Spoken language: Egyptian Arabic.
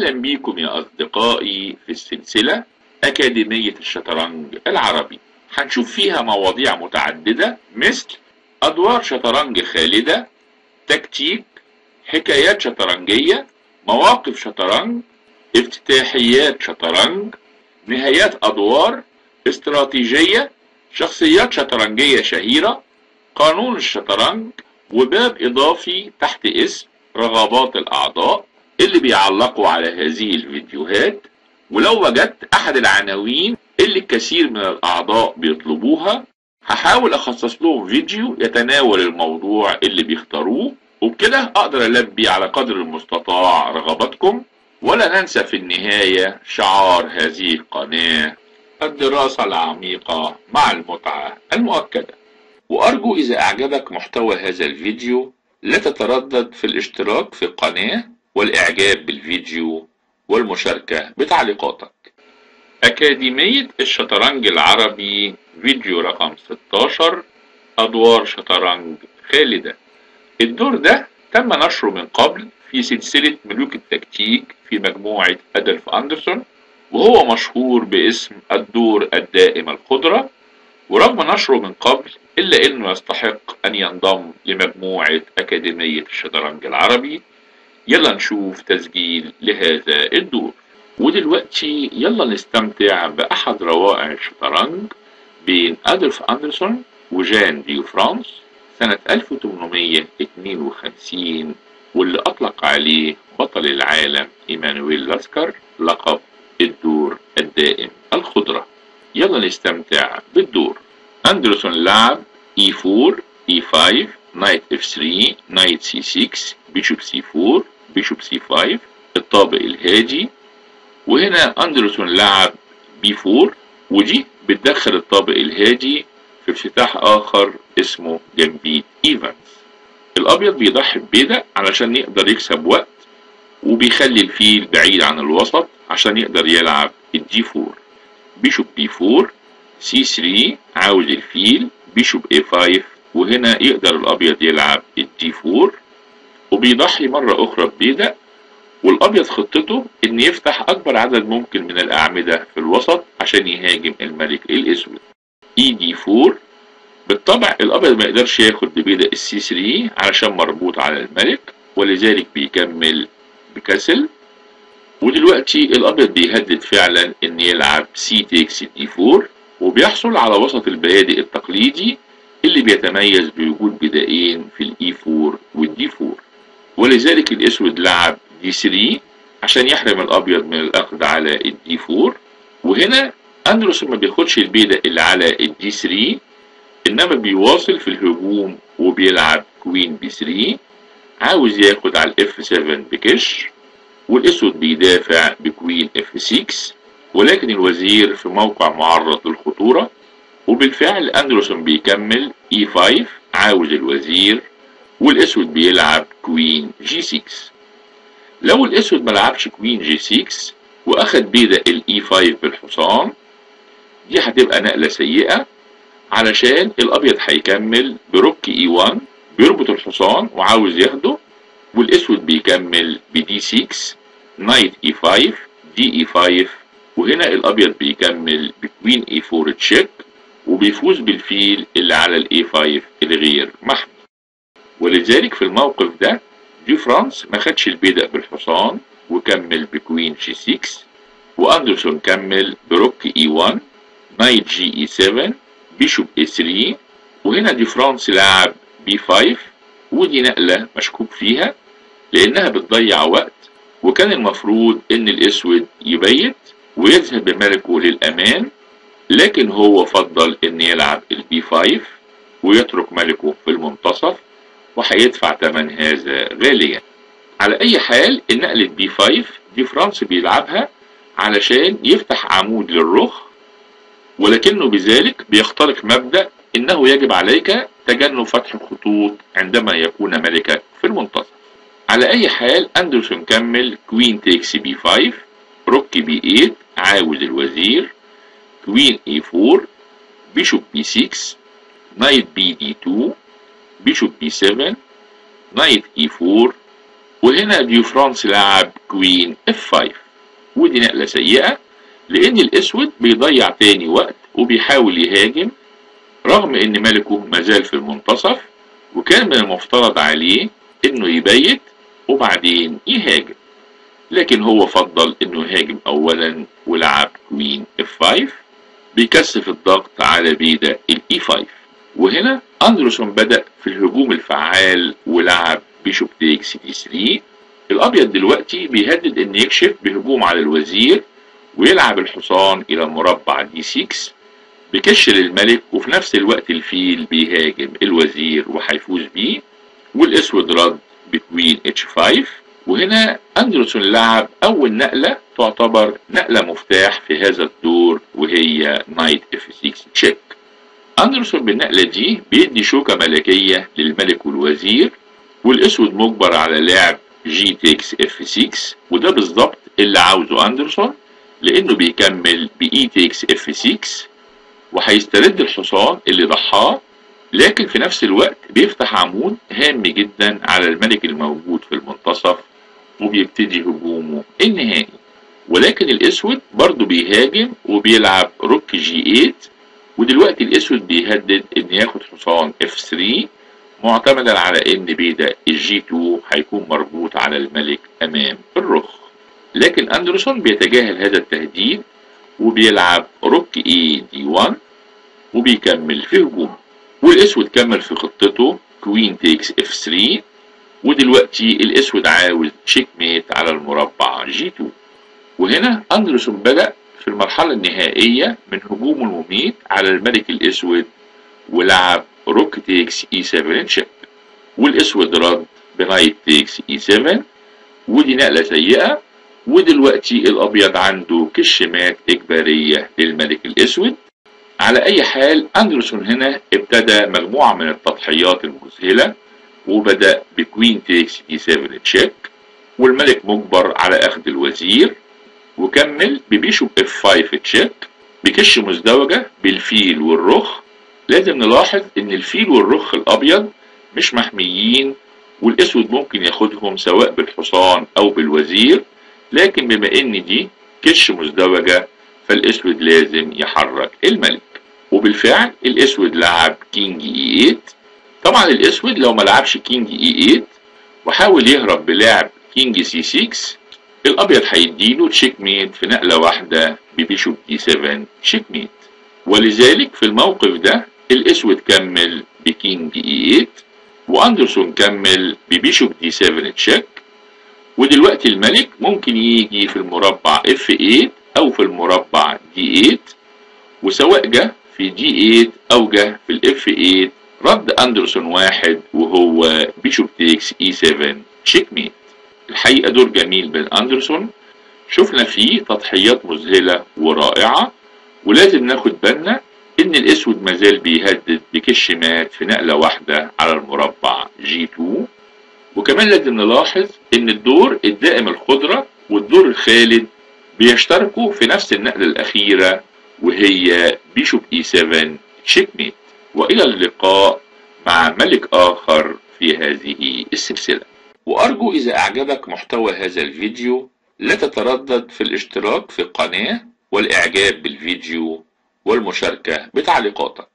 أهلا بيكم يا أصدقائي في السلسلة أكاديمية الشطرنج العربي هنشوف فيها مواضيع متعددة مثل أدوار شطرنج خالدة تكتيك حكايات شطرنجية مواقف شطرنج افتتاحيات شطرنج نهايات أدوار استراتيجية شخصيات شطرنجية شهيرة قانون الشطرنج وباب إضافي تحت اسم رغبات الأعضاء اللي بيعلقوا على هذه الفيديوهات ولو وجدت أحد العناوين اللي الكثير من الأعضاء بيطلبوها هحاول أخصص لهم فيديو يتناول الموضوع اللي بيختاروه وبكده أقدر ألبي على قدر المستطاع رغباتكم ولا ننسى في النهاية شعار هذه القناة الدراسة العميقة مع المتعة المؤكدة وأرجو إذا أعجبك محتوى هذا الفيديو لا تتردد في الاشتراك في القناة والإعجاب بالفيديو والمشاركة بتعليقاتك أكاديمية الشطرنج العربي فيديو رقم 16 أدوار شطرنج خالدة الدور ده تم نشره من قبل في سلسلة ملوك التكتيك في مجموعة أدلف أندرسون وهو مشهور باسم الدور الدائم الخضرة ورغم نشره من قبل إلا أنه يستحق أن ينضم لمجموعة أكاديمية الشطرنج العربي يلا نشوف تسجيل لهذا الدور ودلوقتي يلا نستمتع بأحد روائع الشطرنج بين أدلف أندرسون وجان دي فرانس سنة 1852 واللي أطلق عليه بطل العالم إيمانويل لاسكر لقب الدور الدائم الخضرة يلا نستمتع بالدور أندرسون لعب E4 E5 نايت F3 نايت C6 بيشوب C4 بيشوب C5 الطابق الهادي وهنا أندرسون لعب B4 ودي بتدخل الطابق الهادي في افتتاح آخر اسمه جنبيت إيفانز الأبيض بيضحي ببيدق علشان يقدر يكسب وقت وبيخلي الفيل بعيد عن الوسط عشان يقدر يلعب الدي 4 بيشوب بي 4 سي 3 عاوز الفيل بيشوب اي 5 وهنا يقدر الابيض يلعب الدي 4 وبيضحي مرة اخرى ببيدق والابيض خطته ان يفتح اكبر عدد ممكن من الاعمدة في الوسط عشان يهاجم الملك الاسود اي دي 4 بالطبع الابيض ما يقدرش ياخد ببيدق السي 3 علشان مربوط على الملك ولذلك بيكمل بكسل ودلوقتي الابيض بيهدد فعلا ان يلعب سي تيكس دي 4 وبيحصل على وسط البيادق التقليدي اللي بيتميز بوجود بدائين في الاي 4 والدي 4 ولذلك الاسود لعب دي 3 عشان يحرم الابيض من الاخذ على الدي 4 وهنا اندروس ما بياخدش البيدق اللي على الدي 3 انما بيواصل في الهجوم وبيلعب كوين بي 3 عاوز ياخد على الاف 7 بكش والاسود بيدافع بكوين اف 6 ولكن الوزير في موقع معرض للخطورة وبالفعل اندروسون بيكمل اي 5 عاوز الوزير والاسود بيلعب كوين جي 6 لو الاسود ملعبش كوين جي 6 واخد بيدق الاي 5 بالحصان دي هتبقى نقلة سيئة علشان الابيض هيكمل بروك اي 1 بيربط الحصان وعاوز ياخده والاسود بيكمل بدي 6 نايت اي 5 دي اي 5 وهنا الابيض بيكمل بكوين اي 4 تشيك وبيفوز بالفيل اللي على الاي 5 الغير محمي ولذلك في الموقف ده دي فرانس ما خدش البيدق بالحصان وكمل بكوين جي 6 واندرسون كمل بروك اي 1 نايت جي اي 7 بيشوب اي 3 وهنا دي فرانس لعب بي 5 ودي نقلة مشكوك فيها لأنها بتضيع وقت وكان المفروض إن الأسود يبيت ويذهب بملكه للأمان لكن هو فضل إن يلعب البي 5 ويترك ملكه في المنتصف وهيدفع ثمن هذا غاليا على أي حال النقلة بي 5 دي فرانس بيلعبها علشان يفتح عمود للرخ ولكنه بذلك بيخترق مبدأ إنه يجب عليك تجنب فتح الخطوط عندما يكون ملكك في المنتصف على أي حال أندرسون كمل كوين تيكس بي 5 روك بي 8 عاوز الوزير كوين اي 4 بيشوب بي 6 نايت بي دي 2 بيشوب بي 7 نايت اي 4 وهنا ديو فرانس لعب كوين اف 5 ودي نقلة سيئة لان الاسود بيضيع تاني وقت وبيحاول يهاجم رغم ان ملكه مازال في المنتصف وكان من المفترض عليه انه يبيت وبعدين يهاجم لكن هو فضل انه يهاجم اولا ولعب كوين اف 5 بيكثف الضغط على بيدا الاي 5 وهنا اندرسون بدأ في الهجوم الفعال ولعب بيشوب تيك دي 3 الابيض دلوقتي بيهدد ان يكشف بهجوم على الوزير ويلعب الحصان الى مربع دي 6 بكش للملك وفي نفس الوقت الفيل بيهاجم الوزير وهيفوز بيه والاسود رد بكوين اتش 5 وهنا اندرسون لعب اول نقلة تعتبر نقلة مفتاح في هذا الدور وهي نايت اف 6 تشيك اندرسون بالنقلة دي بيدي شوكة ملكية للملك والوزير والاسود مجبر على لعب جي تيكس اف 6 وده بالظبط اللي عاوزه اندرسون لانه بيكمل باي تيكس اف 6 وهيسترد الحصان اللي ضحاه لكن في نفس الوقت بيفتح عمود هام جدا على الملك الموجود في المنتصف وبيبتدي هجومه النهائي ولكن الاسود برضه بيهاجم وبيلعب روك جي 8 ودلوقتي الاسود بيهدد ان ياخد حصان اف 3 معتمدا على ان بيدا الجي 2 هيكون مربوط على الملك امام الرخ لكن اندرسون بيتجاهل هذا التهديد وبيلعب روك اي دي 1 وبيكمل في هجومه والاسود كمل في خطته كوين تيكس اف 3 ودلوقتي الاسود عاوز تشيك ميت على المربع جي 2 وهنا اندرسون بدأ في المرحلة النهائية من هجومه المميت على الملك الاسود ولعب روك تيكس اي 7 تشيك والاسود رد بنايت تيكس اي 7 ودي نقلة سيئة ودلوقتي الابيض عنده كشمات اجبارية للملك الاسود على اي حال اندرسون هنا ابتدى مجموعة من التضحيات المذهلة وبدأ بكوين تيكس دي 7 تشيك والملك مجبر على اخذ الوزير وكمل ببيشوب اف 5 تشيك بكش مزدوجة بالفيل والرخ لازم نلاحظ ان الفيل والرخ الابيض مش محميين والاسود ممكن ياخدهم سواء بالحصان او بالوزير لكن بما ان دي كش مزدوجة فالاسود لازم يحرك الملك وبالفعل الاسود لعب كينج اي 8 طبعا الاسود لو ما لعبش كينج اي 8 وحاول يهرب بلعب كينج سي 6 الابيض هيديله تشيك ميت في نقلة واحدة ببيشوب دي 7 تشيك ميت ولذلك في الموقف ده الاسود كمل بكينج اي 8 واندرسون كمل ببيشوب دي 7 تشيك ودلوقتي الملك ممكن يجي في المربع اف 8 او في المربع دي 8 وسواء جه في دي 8 او جه في الاف 8 رد اندرسون واحد وهو بيشوب تيكس اي 7 تشيك ميت الحقيقة دور جميل من اندرسون شفنا فيه تضحيات مذهلة ورائعة ولازم ناخد بالنا ان الاسود مازال بيهدد بكشمات في نقلة واحدة على المربع جي 2 وكمان لازم نلاحظ ان الدور الدائم الخضرة والدور الخالد بيشتركوا في نفس النقلة الاخيرة وهي بيشوب اي 7 تشيك ميت والى اللقاء مع ملك اخر في هذه السلسلة وارجو اذا اعجبك محتوى هذا الفيديو لا تتردد في الاشتراك في القناة والاعجاب بالفيديو والمشاركة بتعليقاتك